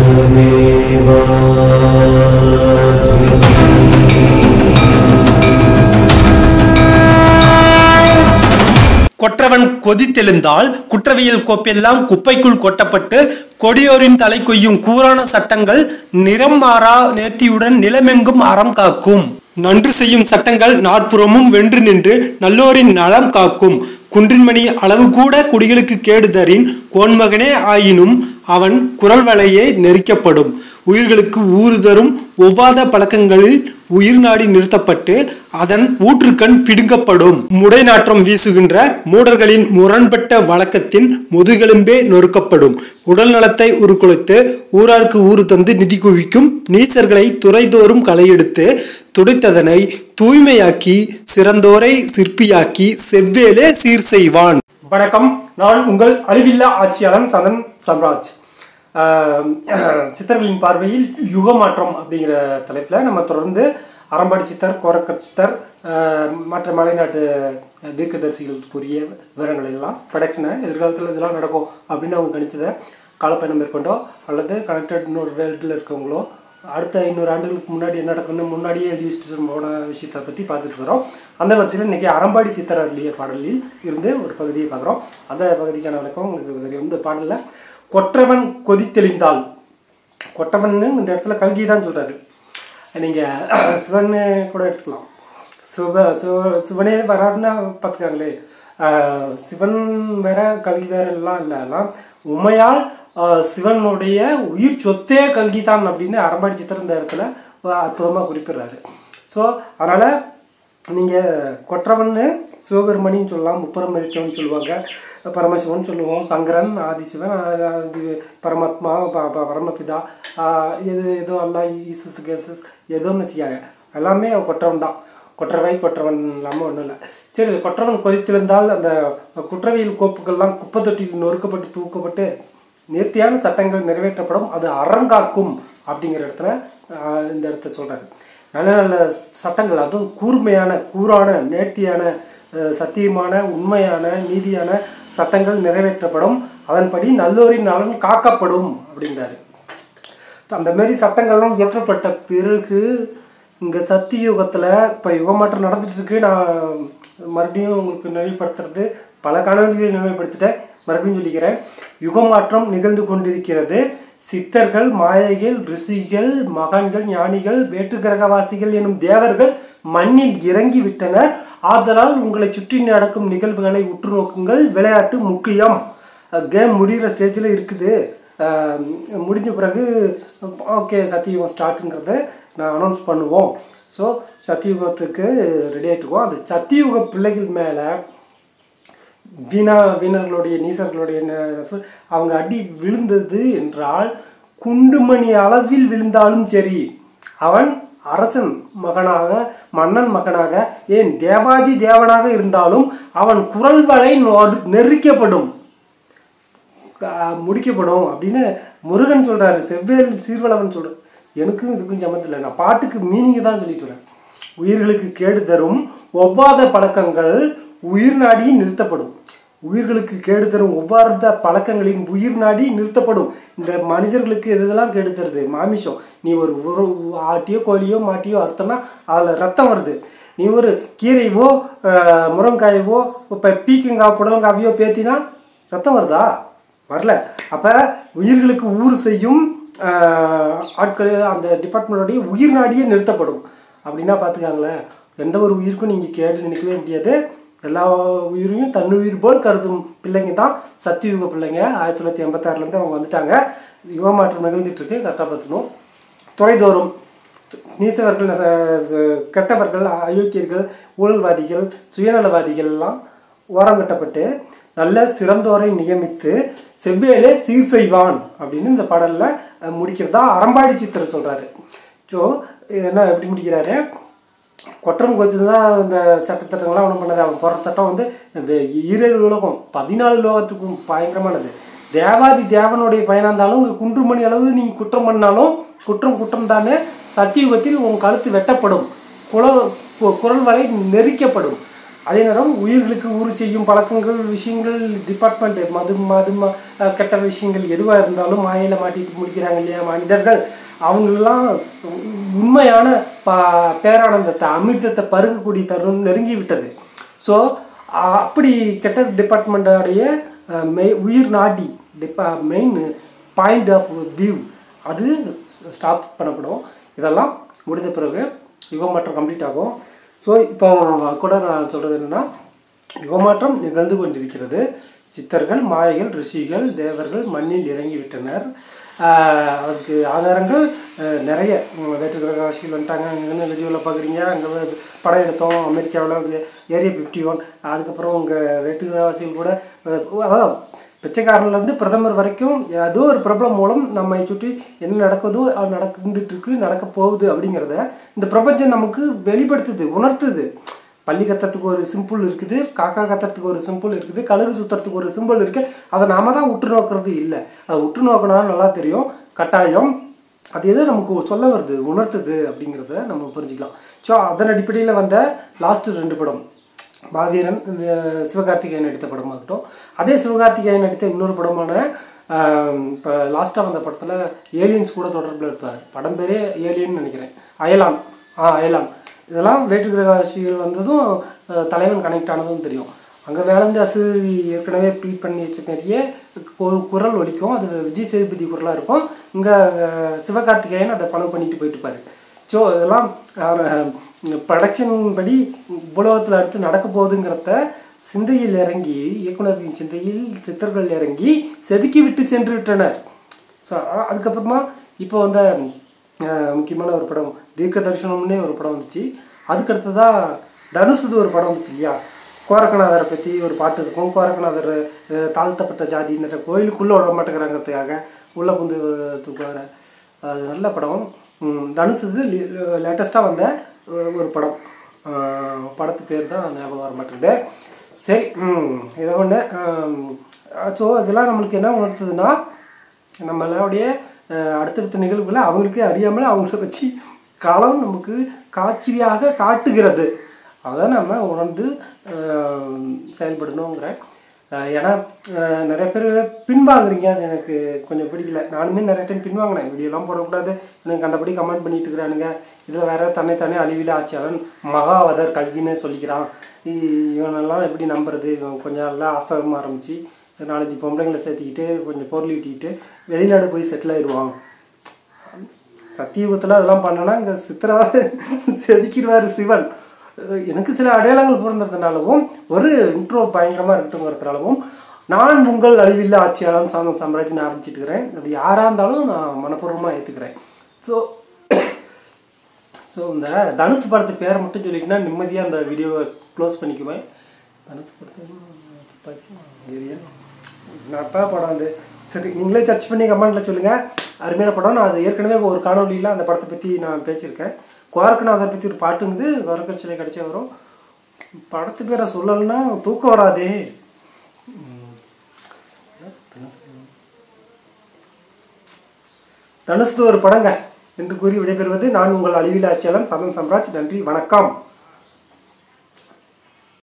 கொற்றவன் கொதித்தெழுந்தால் குற்றவியல் கோப்பெல்லாம் குப்பைக்குள் கொட்டப்பட்டு கொடியோரின் தலை கொய்யும் கூரான சட்டங்கள் நிறம் மாறா நேர்த்தியுடன் நிலமெங்கும் அறம் காக்கும் நன்று செய்யும் சட்டங்கள் நாற்புறமும் வென்று நின்று நல்லோரின் நலம் காக்கும் குன்றின்மணி அளவு கூட குடிகளுக்கு கேடுதரின் கோன்மகனே ஆயினும் அவன் குரல் வலையே நெரிக்கப்படும் உயிர்களுக்கு ஊறு தரும் ஒவ்வாத பழக்கங்களில் உயிர் நாடி நிறுத்தப்பட்டு அதன் ஊற்றுக்கண் பிடுங்கப்படும் முடை நாற்றம் வீசுகின்ற மூடர்களின் முரண்பட்ட வழக்கத்தின் முதுகெலும்பே நொறுக்கப்படும் உடல் நலத்தை உருக்குலைத்து ஊராருக்கு ஊறு தந்து நிதி குவிக்கும் நீச்சர்களை துறைதோறும் களையெடுத்து துடைத்ததனை தூய்மையாக்கி சிறந்தோரை சிற்பியாக்கி செவ்வேலே சீர் செய்வான் வணக்கம் நான் உங்கள் அழிவில்லா ஆட்சியாளன் சந்தன் சம்ராஜ் ஆஹ் சித்தர்களின் பார்வையில் யுக மாற்றம் அப்படிங்கிற தலைப்பில் நம்ம தொடர்ந்து அறம்பாடி சித்தர் கோரக்கர் சித்தர் ஆஹ் மற்ற மலைநாட்டு தீர்க்கதரிசிகளுக்குரிய விவரங்கள் எல்லாம் ப்ரொடக்ஷனை எதிர்காலத்தில் இதெல்லாம் நடக்கும் அப்படின்னு அவங்க கணிச்சதை காலப்பயணம் மேற்கொண்டோ அல்லது கனெக்டட் இன்னொரு வேர்ல்டில் இருக்கவங்களோ அடுத்த இன்னொரு ஆண்டுகளுக்கு முன்னாடி என்ன நடக்கும்னு முன்னாடியே எழுதி வச்சுட்டு போன விஷயத்தை பற்றி பார்த்துட்டு இருக்கிறோம் அந்த வரிசையில் இன்றைக்கி அறம்பாடி சித்தர் அருளிய பாடலில் இருந்து ஒரு பகுதியை பார்க்குறோம் அந்த பகுதிக்கான விளக்கம் உங்களுக்கு தெரியும் இந்த பாடலில் கொற்றவன் கொதித்தெளிந்தால் கொற்றவன்னு இந்த இடத்துல கல்கி தான் சொல்கிறாரு நீங்கள் சிவன் கூட எடுத்துக்கலாம் சிவ சிவ சிவனே வராருன்னா பார்த்துக்காங்களே ஆஹ் சிவன் வேற கல்கி வேற எல்லாம் இல்லை எல்லாம் உண்மையால் ஆஹ் சிவனுடைய உயிர் சொத்தே கல்கி தான் அப்படின்னு அரம்பாடி சித்தர் இந்த இடத்துல அற்புதமாக குறிப்பிடுறாரு ஸோ அதனால் நீங்கள் கொற்றவன்னு சிவபெருமணின்னு சொல்லலாம் முப்பரம் மரிச்சவன் சொல்லுவாங்க பரமசிவன் சொல்லுவோம் சங்கரன் ஆதிசிவன் ஆ- ஆதி பரமாத்மா ப- ப- பரமபிதா ஆ, எது எதோ எல்லாம் ஈசஸ் கேசஸ் எதுவும் வச்சுக்காங்க எல்லாமே கொற்றவன் தான் கொற்றவை கொற்றவன் இல்லாமல் ஒன்றும் இல்லை சரி கொற்றவன் கொதித்திருந்தால் அந்த குற்றவியல் கோப்புகள்லாம் குப்பை தொட்டியில் நொறுக்கப்பட்டு தூக்கப்பட்டு நேர்த்தியான சட்டங்கள் நிறைவேற்றப்படும் அது அறங்காக்கும் அப்படிங்கிற இடத்துல ஆஹ், இந்த இடத்த சொல்கிறாரு நல்ல நல்ல சட்டங்கள் அதுவும் கூர்மையான கூரான நேர்த்தியான அஹ், சத்தியமான உண்மையான நீதியான சட்டங்கள் நிறைவேற்றப்படும் அதன்படி நல்லோரின் நலன் காக்கப்படும் அப்படிங்கிறாரு அந்த மாதிரி சட்டங்கள்லாம் இயற்றப்பட்ட பிறகு இங்கே சத்தியுகத்தில் இப்போ யுகமாற்றம் நடந்துட்டு இருக்கு நான் மறுபடியும் உங்களுக்கு நினைவுபடுத்துறது பல காணொலிகளை நினைவுபடுத்திட்டேன் மறுபடியும் சொல்லிக்கிறேன் யுகமாற்றம் நிகழ்ந்து கொண்டிருக்கிறது சித்தர்கள் மாயைகள் ரிஷிகள் மகான்கள் ஞானிகள் வேற்று கிரகவாசிகள் எனும் தேவர்கள் மண்ணில் இறங்கி விட்டனர் ஆதலால் உங்களை சுற்றி நடக்கும் நிகழ்வுகளை உற்று நோக்குங்கள் விளையாட்டு முக்கியம் கேம் முடிகிற ஸ்டேஜில் இருக்குது அஹ் முடிஞ்ச பிறகு ஓகே சத்தியுகம் ஸ்டார்ட்டுங்கிறத நான் அனௌன்ஸ் பண்ணுவோம் ஸோ சத்தியுகத்துக்கு ரெடி ஆகிட்டுருக்கோம் அந்த சத்தியுக பிள்ளைகள் மேலே வீணா வீணர்களுடைய நீசர்களுடைய ந- சொ- அவங்க அடி விழுந்தது என்றால் குண்டுமணி அளவில் விழுந்தாலும் சரி அவன் அரசன் மகனாக மன்னன் மகனாக ஏன் தேவாதி தேவனாக இருந்தாலும் அவன் குரல் வரை நொறு- நெரிக்கப்படும் ஆஹ் முடிக்கப்படும் அப்படின்னு முருகன் சொல்றாரு செவ்வேல் சீர்வளவன் சொல்ற எனக்கும் இதுக்கும் சம்மந்தம் இல்லை நான் பாட்டுக்கு மீனிங் தான் சொல்லிட்டு வரேன் உயிர்களுக்கு கேடு தரும் ஒவ்வாத பழக்கங்கள் உயிர் நாடி நிறுத்தப்படும் உயிர்களுக்கு கேடு தரும் ஒவ்வாத பழக்கங்களின் உயிர் நாடி நிறுத்தப்படும் இந்த மனிதர்களுக்கு எது எதெல்லாம் கேடு தருது மாமிசம் நீ ஒரு உரு ஆட்டியோ கோழியோ மாட்டியோ அறுத்தனா அதில் ரத்தம் வருது நீ ஒரு கீரையவோ ஆஹ் முருங்காயவோ இப்போ பீக்கங்காய் புடலங்காவையோ பேத்தினா ரத்தம் வருதா வரல அப்போ உயிர்களுக்கு ஊறு செய்யும் ஆஹ், ஆட்கள் அந்த டிபார்ட்மெண்ட்டோடைய உயிர் நாடியே நிறுத்தப்படும் அப்படின்னா பார்த்துக்காங்களேன் எந்த ஒரு உயிருக்கும் நீங்கள் கேடு நினைக்கவே முடியாது எல்லா உயிரையும் தன் உயிர் போல் கருதும் பிள்ளைங்க தான் சத்தியுக பிள்ளைங்க ஆயிரத்தி தொள்ளாயிரத்தி எண்பத்தாறுலேருந்து அவங்க வந்துட்டாங்க யுக மாற்றம் நிகழ்ந்துட்டு இருக்கு கரெக்டாக பார்த்துக்கணும் தொலைதோறும் நீசவர்கள் நச- ச- கெட்டவர்கள் அயோக்கியர்கள் ஊழல்வாதிகள் சுயநலவாதிகள் எல்லாம் ஓரங்கட்டப்பட்டு நல்ல சிறந்தோரை நியமித்து செவ்வேலே சீர் செய்வான் அப்படின்னு இந்த பாடலில் முடிக்கிறதா அறம்பாடி சித்தர் சொல்கிறாரு ஸோ என்ன எப்படி முடிக்கிறாரு கொற்றம் கோச்சு தான் இந்த சட்டத்திட்டங்கள்லாம் ஒன்றும் பண்ணது அவன் போடுற சட்டம் வந்து இந்த ஈரேழு உலகம் பதினாலு உலகத்துக்கும் பயங்கரமானது தேவாதி தேவனுடைய பயனாக இருந்தாலும் இங்கே குன்றுமணி அளவு நீ குற்றம் பண்ணாலும் குற்றம் குற்றம் தானே சத்தியுகத்தில் உன் கழுத்து வெட்டப்படும் குல கு- குரல் வலை நெரிக்கப்படும் அதே நேரம் உயிர்களுக்கு ஊறு செய்யும் பழக்கங்கள் விஷயங்கள் டிபார்ட்மெண்ட் மது மது ம- அஹ் கெட்ட விஷயங்கள் எதுவாக இருந்தாலும் மாயையில் மாட்டிட்டு முடிக்கிறாங்க இல்லையா மனிதர்கள் அவங்களெல்லாம் உண்மையான ப பேரானந்தத்தை அமிர்தத்தை பருகக்கூடிய தருணம் நெருங்கி விட்டது ஸோ அப்படி கெட்ட டிபார்ட்மெண்ட்டோடைய மெய் உயிர் நாடி டிபா மெயின் பாயிண்ட் ஆஃப் வியூ அது ஸ்டாப் பண்ணப்படும் இதெல்லாம் முடிந்த பிறகு யுகமாற்றம் கம்ப்ளீட் ஆகும் ஸோ இப்போ கூட நான் சொல்கிறது என்னென்னா யுகமாற்றம் நிகழ்ந்து கொண்டிருக்கிறது சித்தர்கள் மாயைகள் ரிஷிகள் தேவர்கள் மண்ணில் இறங்கிவிட்டனர் ஆஹ் அதுக்கு ஆதாரங்கள் அஹ், நிறைய உம், வேற்றுக்கிரக ராசிகள் வந்துட்டாங்க அங்கே வீடியோவில் பார்க்குறீங்க அங்கே படம் எடுத்தோம் அமெரிக்காவில் ஏரியா ஃபிஃப்டி ஒன் அதுக்கப்புறம் உங்கள் வேற்றுக்கிரக ராசிகள் கூட அஹ், அதான் பிச்சைக்காரன்லேருந்து பிரதமர் வரைக்கும் ஏதோ ஒரு பிரபலம் மூலம் நம்மை சுற்றி என்ன நடக்குதோ அது நடந்துட்டு இருக்கு நடக்க போகுது அப்படிங்கிறத இந்த பிரபஞ்சம் நமக்கு வெளிப்படுத்துது உணர்த்துது பள்ளி கத்துறதுக்கு ஒரு சிம்பிள் இருக்குது காக்கா கத்துறதுக்கு ஒரு சிம்பிள் இருக்குது கழுகு சுத்துறதுக்கு ஒரு சிம்பிள் இருக்குது அதை நாம தான் உற்று நோக்கிறது இல்லை அதை உற்று நோக்கினா நல்லா தெரியும் கட்டாயம் அது எதோ நமக்கு சொல்ல வருது உணர்த்துது அப்படிங்கிறத நம்ம புரிஞ்சுக்கலாம் ஸோ அதன் அடிப்படையில் வந்த லாஸ்ட்டு ரெண்டு படம் பாவீரன் இந்த சிவகார்த்திகேயன் நடித்த படமாகட்டும் அதே சிவகார்த்திகேயன் நடித்த இன்னொரு படமான இப்போ லாஸ்ட்டாக வந்த படத்தில் ஏலியன்ஸ் கூட தொடர்பில் இருப்பார் படம் பேரே ஏலியன் நினைக்கிறேன் அயலான் ஆ அயலான் இதெல்லாம் வேற்றுக்கிரகாசிகள் வந்ததும் அஹ், தலைவன் கனெக்ட் ஆனதும் தெரியும் அங்கே வேலந்து அசுரி ஏற்கனவே ப்ரீட் பண்ணி வச்ச நிறைய கு- குரல் ஒலிக்கும் அது விஜய் சேதுபதி குரலாக இருக்கும் இங்கே சிவகார்த்திகேயன் அதை பணம் பண்ணிட்டு போயிட்டு இருப்பாரு ஸோ இதெல்லாம் ப்ரொடக்ஷன் படி உலகத்தில் அடுத்து நடக்க போகுதுங்கிறத சிந்தையில் இறங்கி இயக்குனர்களின் சிந்தையில் சித்தர்கள் இறங்கி செதுக்கி விட்டு சென்று விட்டனர் ஸோ அதுக்கப்புறமா இப்போ வந்த அஹ், முக்கியமான ஒரு படம் தீர்க்க தரிசனம்னே ஒரு படம் வந்துச்சு அதுக்கு அடுத்ததாக தனுசுது ஒரு படம் வந்துச்சு இல்லையா கோரக்கநாதரை பற்றி ஒரு பாட்டு இருக்கும் கோரக்கநாதர் அஹ், தாழ்த்தப்பட்ட ஜாதின்ற கோயிலுக்குள்ளே விட மாட்டேங்கிறாங்கிறதுக்காக உள்ளே புந்து தூக்குவார அது நல்ல படம் ம், தனுஷுது லேட்டஸ்ட்டாக வந்த ஒரு- ஒரு படம் அஹ், படத்து பேர் தான் ஞாபகம் வர மாட்டேங்குது சரி ம், இதை ஒன்று ஸோ இதெல்லாம் நம்மளுக்கு என்ன உணர்த்துதுன்னா நம்மளுடைய அஹ், அடுத்தடுத்த நிகழ்வுகளை அவங்களுக்கே அறியாமல் அவங்கள வச்சு காலம் நமக்கு காட்சியாக காட்டுகிறது அதை நம்ம உணர்ந்து அஹ், செயல்படணுங்கிற அஹ், ஏன்னா அஹ், நிறைய பேர் பின்வாங்குறீங்க அது எனக்கு கொஞ்சம் பிடிக்கல நானுமே நிறைய டைம் பின்வாங்கினேன் வீடியோலாம் போடக்கூடாது எனக்கு கண்டபடி கமெண்ட் பண்ணிட்டு இருக்கிறானுங்க இதில் வேற தன்னைத்தானே அழிவில ஆட்சியாளன் மகாவதர் கல்வின்னு சொல்லிக்கிறான் இ- இவனெல்லாம் எப்படி நம்புறது இவன் கொஞ்சம் நல்லா ஆசிரமம் ஆரம்பித்து நாலஞ்சு பொம்பளைங்களை சேர்த்துக்கிட்டு கொஞ்சம் பொருள் ஈட்டிக்கிட்டு வெளிநாடு போய் செட்டில் ஆயிடுவான் சத்தியுகத்தில் அதெல்லாம் பண்ணனா இங்கே சித்திரவாத செதுக்கிடுவார் சிவன் அஹ் எனக்கு சில அடையாளங்கள் பிறந்ததுனாலவும் ஒரு இன்ட்ரோ பயங்கரமாக இருக்கட்டுங்கிறதுனாலவும் நான் உங்கள் அழிவில்ல ஆட்சியாளன் சாந்தம் சாம்ராஜ்யம் ஆரம்பிச்சிட்டு இருக்கிறேன் அது யாராக இருந்தாலும் நான் மனப்பூர்வமாக ஏற்றுக்கிறேன் ஸோ ஸோ இந்த தனுஷ் படத்து பேரை மட்டும் சொல்லிட்டுனா நிம்மதியாக அந்த வீடியோவை க்ளோஸ் பண்ணிக்குவேன் தனுஷ் படத்து துப்பாக்கி ஏரியா நப்பா படம் அது சரி நீங்களே சர்ச் பண்ணி கமெண்ட்டில் சொல்லுங்கள் அருமையான படம் நான் அது ஏற்கனவே ஒரு காணொலியில் அந்த படத்தை பற்றி நான் பேசியிருக்கேன் குவாரக்கநாதர் பற்றி ஒரு பாட்டுங்குது குவாரக்கர் சிலை கிடச்சே வரும் படத்து பேரை சொல்லலைன்னா தூக்கம் வராதே ம். தனுஷ் ஒரு படங்க என்று கூறி விடைபெறுவது நான் உங்கள் அழிவில் ஆட்சியாளன் சமன் சம்ராஜ் நன்றி வணக்கம்